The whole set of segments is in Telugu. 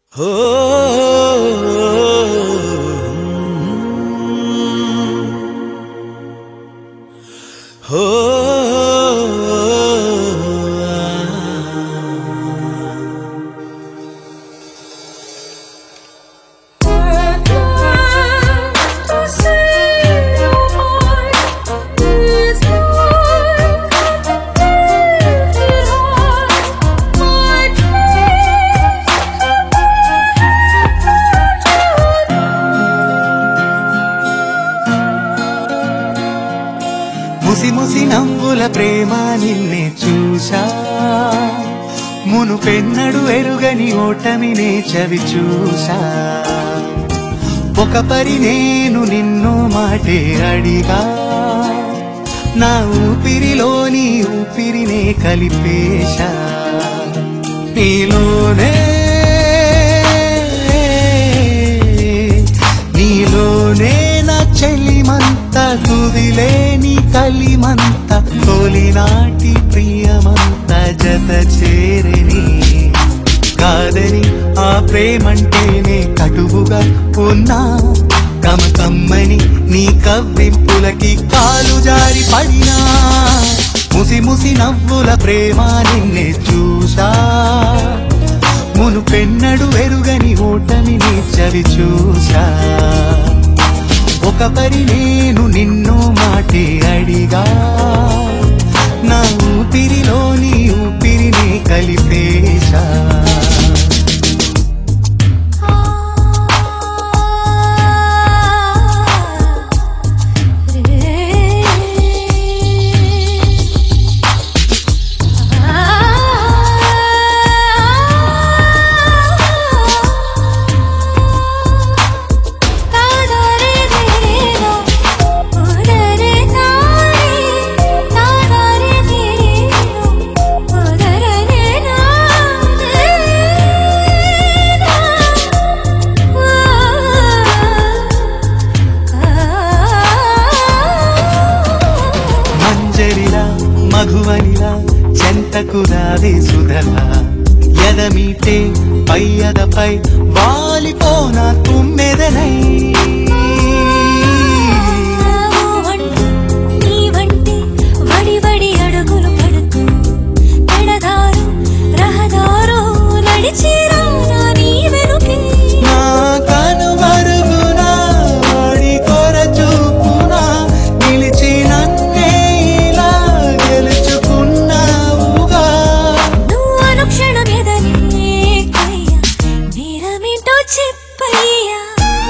ముసి ముసి నవ్వుల ప్రేమ నిన్నే చూసా మునుపెన్నడు ఎరుగని ఓటమినే చవి చూసా ఒక పరి నేను నిన్ను మాటే అడిగా నా ఊపిరిలోని ఊపిరినే కలిపేశా నీలోనే నీలోనే నా చెలిమంత తుదిలేని కలిమంత తొలినాటి ప్రియమంత జత చేరిని కాదని ఆ ప్రేమంటేనే కటువుగా ఉన్నా కమ కమ్మని నీ కవ్వింపులకి కాలు జారి పడినా ముసి ముసి నవ్వుల ప్రేమ నిన్నే చూసా మునుపెన్నడు ఎరుగని ఓటమిని చవి చూసా ఒక పరి నేను నిన్ను మాటే అడిగా నా ఊపిరిలోని ఊపిరిని కలిపేశా మంజరిలా మధువనిలా చెంతకు రాదే సుధలా ఎదమీటే పై అదపై వాలిపోనా తుమ్మెదనై నీ వంటి వడి వడి అడుగులు పడుతూ పెడదారు రహదారు నడిచిరా నీ వెనుకే నా కనుమరుగునా వాడి కొర చూపునా నిలిచి నన్నే ఇలా గెలుచుకున్నావుగా నువ్వు అనుక్షణం ఎదనే కయ్యా నేరమేంటో చెప్పయ్యా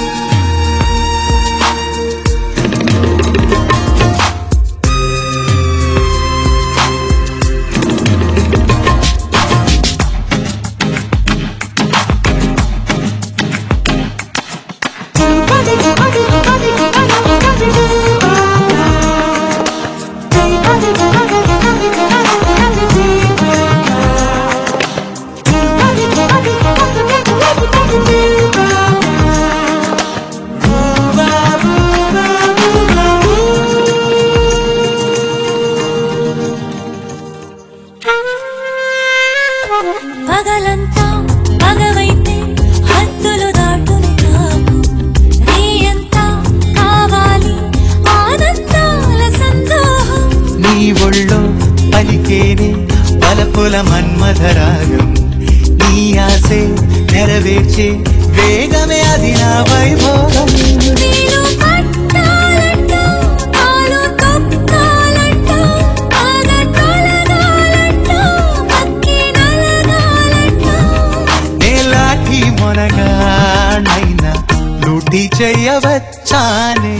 పగలంతా పగవైతే హద్దులు దాటును నాకు రేయంతా కావాలి ఆనందాల సందోహం నీ ఒళ్ళో పలికేనే పలపుల మన్మధరాగం నీ ఆసే నెరవేర్చే వేగమే అది నా వైభోగం నేను పట్టాలంటూ కాలు తొక్కాలంటూ ఆగ తొలగాలంటూ అక్కి నలగాలంటూ నేలాఠి మొనగానైనా లూటి చెయ్యవచ్చానే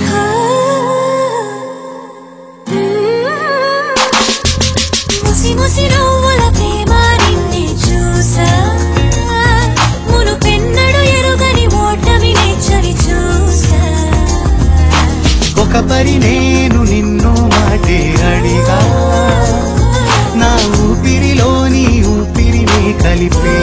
ముసి ముసి నవ్వుల ప్రేమ నిన్నే చూసా మునుపెన్నడు ఎరుగని ఓటమిని చవి చూసా ఒక పరి నేను నిన్ను మాటే అడిగా నా ఊపిరిలోని ఊపిరిని కలిపే